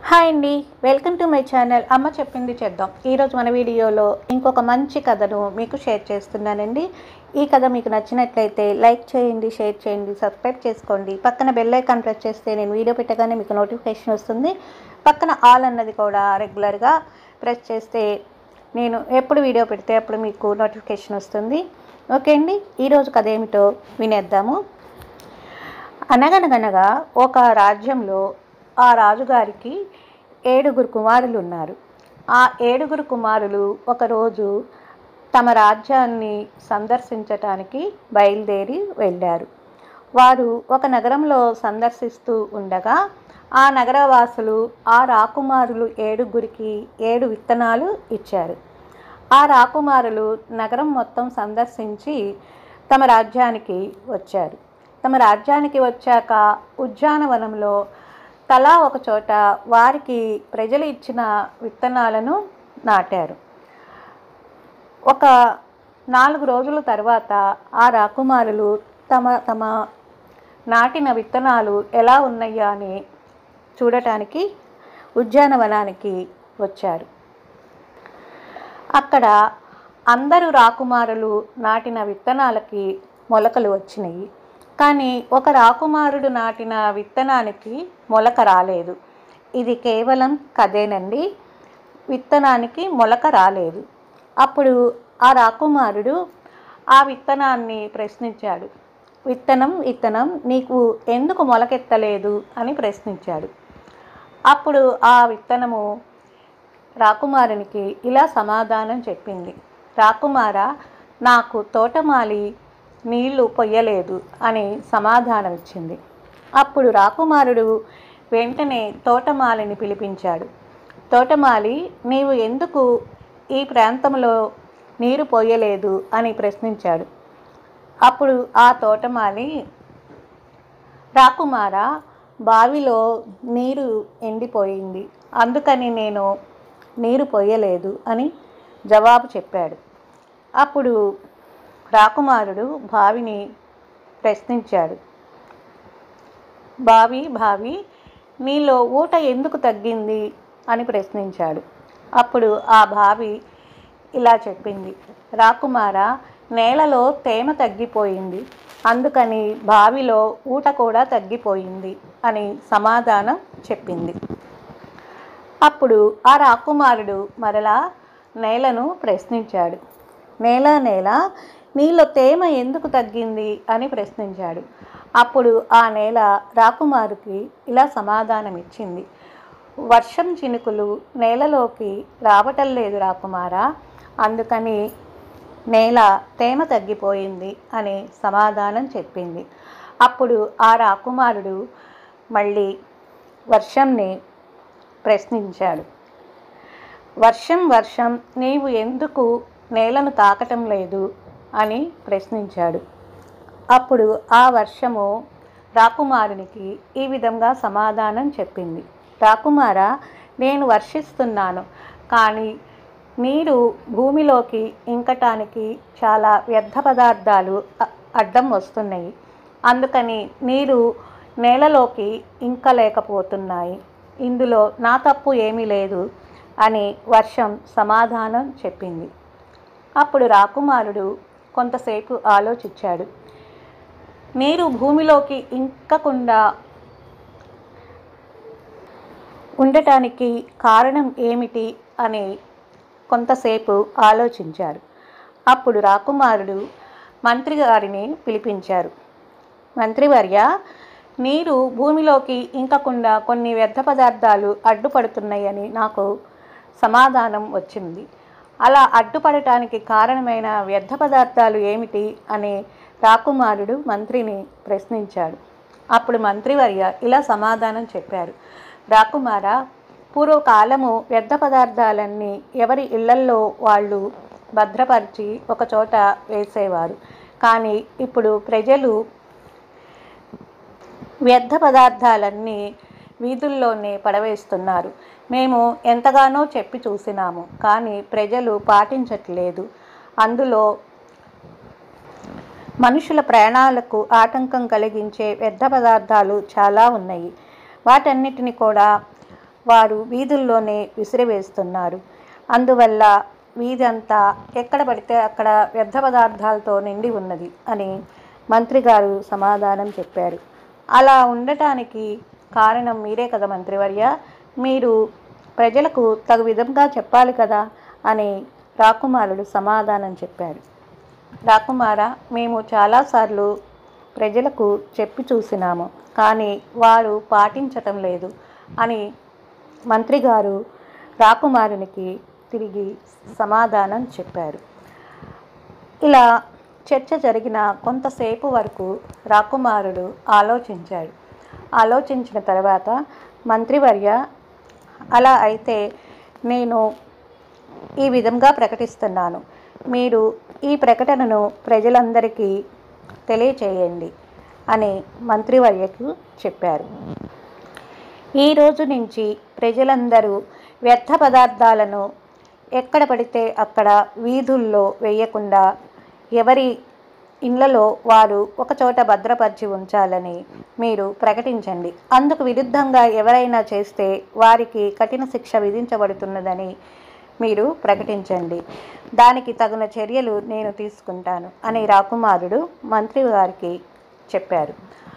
hi అండి welcome to my channel అమ్మ చెప్పింది చేద్దాం ఈరోజు మన వీడియోలో ఇంకొక మంచి కథను మీకు షేర్ చేస్తున్నానండి ఈ కథ మీకు నచ్చినట్లయితే లైక్ చేయండి షేర్ చేయండి సబ్స్క్రైబ్ చేసుకోండి పక్కన బెల్ ఐకాన్ ప్రెస్ చేస్తే నేను వీడియో పెట్టగానే మీకు నోటిఫికేషన్ వస్తుంది పక్కన ఆల్ అన్నది కూడా రెగ్యులర్గా ప్రెస్ చేస్తే నేను ఎప్పుడు వీడియో పెడితే అప్పుడు మీకు నోటిఫికేషన్ వస్తుంది ఓకే అండి ఈరోజు కథ ఏమిటో వినేద్దాము అనగనగనగా ఒక రాజ్యంలో ఆ రాజుగారికి ఏడుగురు కుమారులు ఉన్నారు ఆ ఏడుగురు కుమారులు ఒకరోజు తమ రాజ్యాన్ని సందర్శించటానికి బయలుదేరి వెళ్ళారు వారు ఒక నగరంలో సందర్శిస్తూ ఉండగా ఆ నగరవాసులు ఆ రాకుమారులు ఏడుగురికి ఏడు విత్తనాలు ఇచ్చారు ఆ రాకుమారులు నగరం మొత్తం సందర్శించి తమ రాజ్యానికి వచ్చారు తమ రాజ్యానికి వచ్చాక ఉద్యానవనంలో తలా ఒక చోట వారికి ప్రజలు ఇచ్చిన విత్తనాలను నాటారు ఒక నాలుగు రోజుల తర్వాత ఆ రాకుమారులు తమ తమ నాటిన విత్తనాలు ఎలా ఉన్నాయా అని చూడటానికి ఉద్యానవనానికి వచ్చారు అక్కడ అందరూ రాకుమారులు నాటిన విత్తనాలకి మొలకలు వచ్చినాయి కానీ ఒక రాకుమారుడు నాటిన విత్తనానికి మొలక రాలేదు ఇది కేవలం కథేనండి విత్తనానికి మొలక రాలేదు అప్పుడు ఆ రాకుమారుడు ఆ విత్తనాన్ని ప్రశ్నించాడు విత్తనం విత్తనం నీకు ఎందుకు మొలకెత్తలేదు అని ప్రశ్నించాడు అప్పుడు ఆ విత్తనము రాకుమారునికి ఇలా సమాధానం చెప్పింది రాకుమార నాకు తోటమాలి నీళ్లు పొయ్యలేదు అని సమాధానం ఇచ్చింది అప్పుడు రాకుమారుడు వెంటనే తోటమాలిని పిలిపించాడు తోటమాలి నీవు ఎందుకు ఈ ప్రాంతంలో నీరు పోయలేదు అని ప్రశ్నించాడు అప్పుడు ఆ తోటమాలి రాకుమార బావిలో నీరు ఎండిపోయింది అందుకని నేను నీరు పోయలేదు అని జవాబు చెప్పాడు అప్పుడు రాకుమారుడు బావిని ప్రశ్నించాడు బావి బావి నీలో ఊట ఎందుకు తగ్గింది అని ప్రశ్నించాడు అప్పుడు ఆ బావి ఇలా చెప్పింది రాకుమార నేలలో తేమ తగ్గిపోయింది అందుకని బావిలో ఊట కూడా తగ్గిపోయింది అని సమాధానం చెప్పింది అప్పుడు ఆ రాకుమారుడు మరలా నేలను ప్రశ్నించాడు నేల నేల నీలో తేమ ఎందుకు తగ్గింది అని ప్రశ్నించాడు అప్పుడు ఆ నేల రాకుమారుకి ఇలా సమాధానం ఇచ్చింది వర్షం చినుకులు నేలలోకి రావటం లేదు రాకుమారా అందుకని నేల తేమ తగ్గిపోయింది అని సమాధానం చెప్పింది అప్పుడు ఆ రాకుమారుడు మళ్ళీ వర్షంని ప్రశ్నించాడు వర్షం వర్షం నీవు ఎందుకు నేలను తాకటం లేదు అని ప్రశ్నించాడు అప్పుడు ఆ వర్షము రాకుమారునికి ఈ విధంగా సమాధానం చెప్పింది రాకుమార నేను వర్షిస్తున్నాను కానీ నీరు భూమిలోకి ఇంకటానికి చాలా వ్యర్థ పదార్థాలు అ- అడ్డం వస్తున్నాయి అందుకని నీరు నేలలోకి ఇంకలేకపోతున్నాయి ఇందులో నా తప్పు ఏమీ లేదు అని వర్షం సమాధానం చెప్పింది అప్పుడు రాకుమారుడు కొంతసేపు ఆలోచించాడు నీరు భూమిలోకి ఇంకకుండా ఉండటానికి కారణం ఏమిటి అని కొంతసేపు ఆలోచించారు అప్పుడు రాకుమారుడు మంత్రి గారిని పిలిపించారు మంత్రివర్య నీరు భూమిలోకి ఇంకకుండా కొన్ని వ్యర్థ పదార్థాలు అడ్డుపడుతున్నాయని నాకు సమాధానం వచ్చింది అలా అడ్డుపడటానికి కారణమైన వ్యర్థ పదార్థాలు ఏమిటి అని రాకుమారుడు మంత్రిని ప్రశ్నించాడు అప్పుడు మంత్రివర్య ఇలా సమాధానం చెప్పారు రాకుమార పూర్వకాలము వ్యర్థ పదార్థాలన్నీ ఎవరి ఇళ్లల్లో వాళ్ళు భద్రపరిచి ఒక చోట వేసేవారు కానీ ఇప్పుడు ప్రజలు వ్యర్థ పదార్థాలన్నీ వీధుల్లోనే పడవేస్తున్నారు మేము ఎంతగానో చెప్పి చూసినాము కానీ ప్రజలు పాటించట్లేదు అందులో మనుషుల ప్రాణాలకు ఆటంకం కలిగించే వ్యర్థ పదార్థాలు చాలా ఉన్నాయి వాటన్నిటిని కూడా వారు వీధుల్లోనే విసిరివేస్తున్నారు అందువల్ల వీధి అంతా ఎక్కడ పడితే అక్కడ వ్యర్థ పదార్థాలతో నిండి ఉన్నది అని మంత్రి గారు సమాధానం చెప్పారు అలా ఉండటానికి కారణం మీరే కదా మంత్రివర్య మీరు ప్రజలకు తగు విధంగా చెప్పాలి కదా అని రాకుమారుడు సమాధానం చెప్పారు రాకుమార మేము చాలాసార్లు ప్రజలకు చెప్పి చూసినాము కానీ వారు పాటించటం లేదు అని మంత్రి గారు రాకుమారునికి తిరిగి సమాధానం చెప్పారు ఇలా చర్చ జరిగిన కొంతసేపు వరకు రాకుమారుడు ఆలోచించాడు ఆలోచించిన తర్వాత మంత్రివర్య అలా అయితే నేను ఈ విధంగా ప్రకటిస్తున్నాను మీరు ఈ ప్రకటనను ప్రజలందరికీ తెలియచేయండి అని మంత్రివర్యకు చెప్పారు ఈ రోజు నుంచి ప్రజలందరూ వ్యర్థ పదార్థాలను ఎక్కడ పడితే అక్కడ వీధుల్లో వేయకుండా ఎవరి ఇళ్లలో వారు ఒక చోట భద్రపరిచి ఉంచాలని మీరు ప్రకటించండి అందుకు విరుద్ధంగా ఎవరైనా చేస్తే వారికి కఠిన శిక్ష విధించబడుతున్నదని మీరు ప్రకటించండి దానికి తగిన చర్యలు నేను తీసుకుంటాను అని రాకుమారుడు మంత్రి గారికి చెప్పారు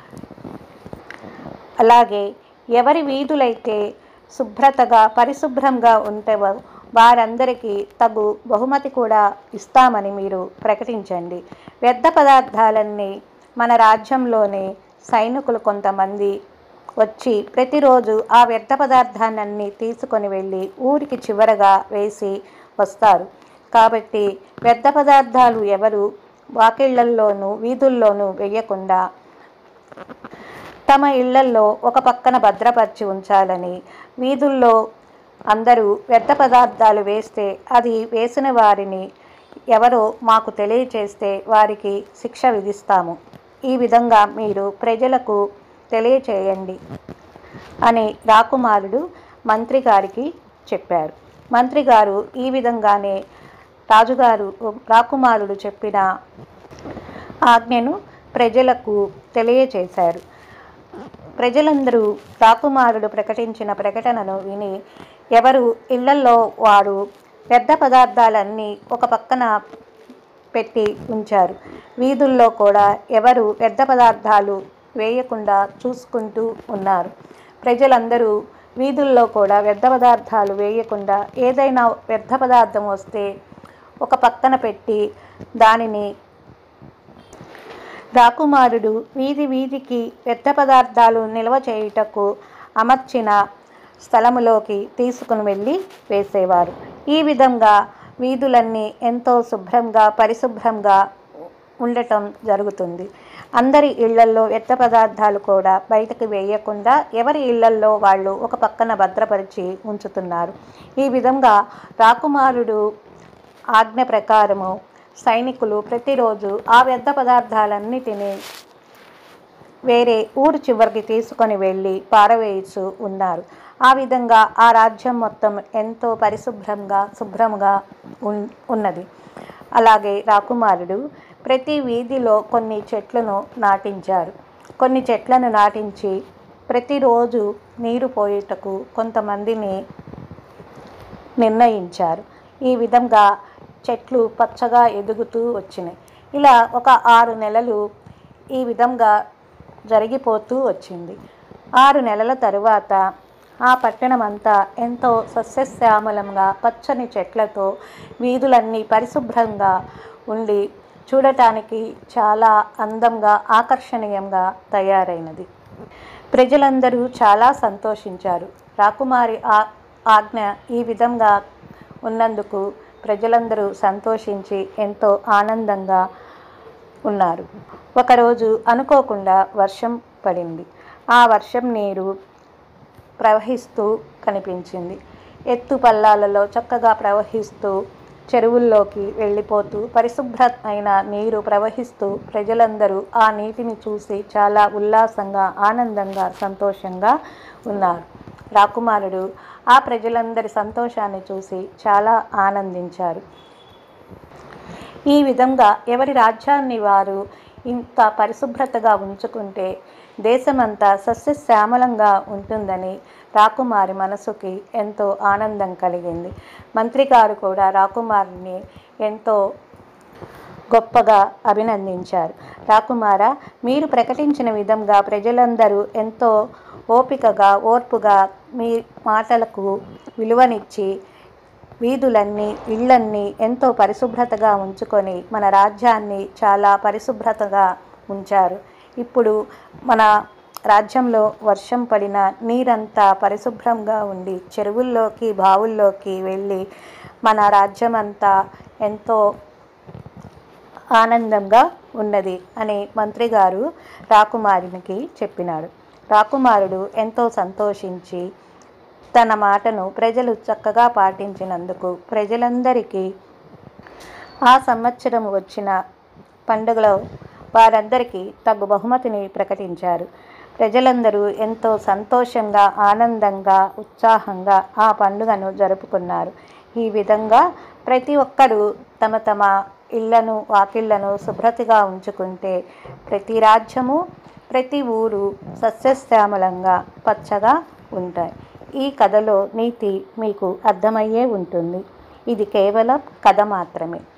అలాగే ఎవరి వీధులైతే శుభ్రతగా పరిశుభ్రంగా ఉంటవో వారందరికీ తగు బహుమతి కూడా ఇస్తామని మీరు ప్రకటించండి వ్యర్థ పదార్థాలన్నీ మన రాజ్యంలోని సైనికులు కొంతమంది వచ్చి ప్రతిరోజు ఆ వ్యర్థ పదార్థాలన్నీ తీసుకొని వెళ్ళి ఊరికి చివరగా వేసి వస్తారు కాబట్టి వ్యర్థ పదార్థాలు ఎవరు వాకిళ్లల్లోనూ వీధుల్లోనూ వేయకుండా తమ ఇళ్లల్లో ఒక పక్కన భద్రపరిచి ఉంచాలని వీధుల్లో అందరూ వ్యర్థ పదార్థాలు వేస్తే అది వేసిన వారిని ఎవరో మాకు తెలియచేస్తే వారికి శిక్ష విధిస్తాము ఈ విధంగా మీరు ప్రజలకు తెలియచేయండి అని రాకుమారుడు మంత్రి గారికి చెప్పారు మంత్రి గారు ఈ విధంగానే రాజుగారు రాకుమారుడు చెప్పిన ఆజ్ఞను ప్రజలకు తెలియచేశారు ప్రజలందరూ రాకుమారుడు ప్రకటించిన ప్రకటనను విని ఎవరు ఇళ్లల్లో వారు వ్యర్థ పదార్థాలన్నీ ఒక పక్కన పెట్టి ఉంచారు వీధుల్లో కూడా ఎవరు వ్యర్థ పదార్థాలు వేయకుండా చూసుకుంటూ ఉన్నారు ప్రజలందరూ వీధుల్లో కూడా వ్యర్థ పదార్థాలు వేయకుండా ఏదైనా వ్యర్థ పదార్థం వస్తే ఒక పక్కన పెట్టి దానిని రాకుమారుడు వీధి వీధికి వ్యర్థ పదార్థాలు నిల్వ చేయుటకు అమర్చిన స్థలములోకి తీసుకుని వెళ్ళి వేసేవారు ఈ విధంగా వీధులన్నీ ఎంతో శుభ్రంగా పరిశుభ్రంగా ఉండటం జరుగుతుంది అందరి ఇళ్లల్లో వ్యర్థ పదార్థాలు కూడా బయటకు వేయకుండా ఎవరి ఇళ్లల్లో వాళ్ళు ఒక పక్కన భద్రపరిచి ఉంచుతున్నారు ఈ విధంగా రాకుమారుడు ఆజ్ఞ ప్రకారము సైనికులు ప్రతిరోజు ఆ వ్యర్థ పదార్థాలన్నిటినీ వేరే ఊరు చివరికి తీసుకొని వెళ్ళి పారవేయచ్చు ఉన్నారు ఆ విధంగా ఆ రాజ్యం మొత్తం ఎంతో పరిశుభ్రంగా శుభ్రంగా ఉన్ ఉన్నది అలాగే రాకుమారుడు ప్రతి వీధిలో కొన్ని చెట్లను నాటించారు కొన్ని చెట్లను నాటించి ప్రతిరోజు నీరు పోయేటకు కొంతమందిని నిర్ణయించారు ఈ విధంగా చెట్లు పచ్చగా ఎదుగుతూ వచ్చినాయి ఇలా ఒక ఆరు నెలలు ఈ విధంగా జరిగిపోతూ వచ్చింది ఆరు నెలల తరువాత ఆ పట్టణం అంతా ఎంతో సస్యశ్యామలంగా పచ్చని చెట్లతో వీధులన్నీ పరిశుభ్రంగా ఉండి చూడటానికి చాలా అందంగా ఆకర్షణీయంగా తయారైనది ప్రజలందరూ చాలా సంతోషించారు రాకుమారి ఆ ఆజ్ఞ ఈ విధంగా ఉన్నందుకు ప్రజలందరూ సంతోషించి ఎంతో ఆనందంగా ఉన్నారు ఒకరోజు అనుకోకుండా వర్షం పడింది ఆ వర్షం నీరు ప్రవహిస్తూ కనిపించింది ఎత్తు పల్లాలలో చక్కగా ప్రవహిస్తూ చెరువుల్లోకి వెళ్ళిపోతూ పరిశుభ్రమైన నీరు ప్రవహిస్తూ ప్రజలందరూ ఆ నీటిని చూసి చాలా ఉల్లాసంగా ఆనందంగా సంతోషంగా ఉన్నారు రాకుమారుడు ఆ ప్రజలందరి సంతోషాన్ని చూసి చాలా ఆనందించారు ఈ విధంగా ఎవరి రాజ్యాన్ని వారు ఇంత పరిశుభ్రతగా ఉంచుకుంటే దేశమంతా సస్యశ్యామలంగా ఉంటుందని రాకుమారి మనసుకి ఎంతో ఆనందం కలిగింది మంత్రి గారు కూడా రాకుమారిని ఎంతో గొప్పగా అభినందించారు రాకుమార మీరు ప్రకటించిన విధంగా ప్రజలందరూ ఎంతో ఓపికగా ఓర్పుగా మీ మాటలకు విలువనిచ్చి వీధులన్నీ ఇళ్ళన్నీ ఎంతో పరిశుభ్రతగా ఉంచుకొని మన రాజ్యాన్ని చాలా పరిశుభ్రతగా ఉంచారు ఇప్పుడు మన రాజ్యంలో వర్షం పడిన నీరంతా పరిశుభ్రంగా ఉండి చెరువుల్లోకి బావుల్లోకి వెళ్ళి మన రాజ్యం అంతా ఎంతో ఆనందంగా ఉన్నది అని మంత్రి గారు రాకుమారునికి చెప్పినాడు రాకుమారుడు ఎంతో సంతోషించి తన మాటను ప్రజలు చక్కగా పాటించినందుకు ప్రజలందరికీ ఆ సంవత్సరం వచ్చిన పండుగలో వారందరికీ తగు బహుమతిని ప్రకటించారు ప్రజలందరూ ఎంతో సంతోషంగా ఆనందంగా ఉత్సాహంగా ఆ పండుగను జరుపుకున్నారు ఈ విధంగా ప్రతి ఒక్కరూ తమ తమ ఇళ్లను వాకిళ్లను శుభ్రతగా ఉంచుకుంటే ప్రతి రాజ్యము ప్రతి ఊరు సస్యశ్యామలంగా పచ్చగా ఉంటాయి ఈ కథలో నీతి మీకు అర్థమయ్యే ఉంటుంది ఇది కేవలం కథ మాత్రమే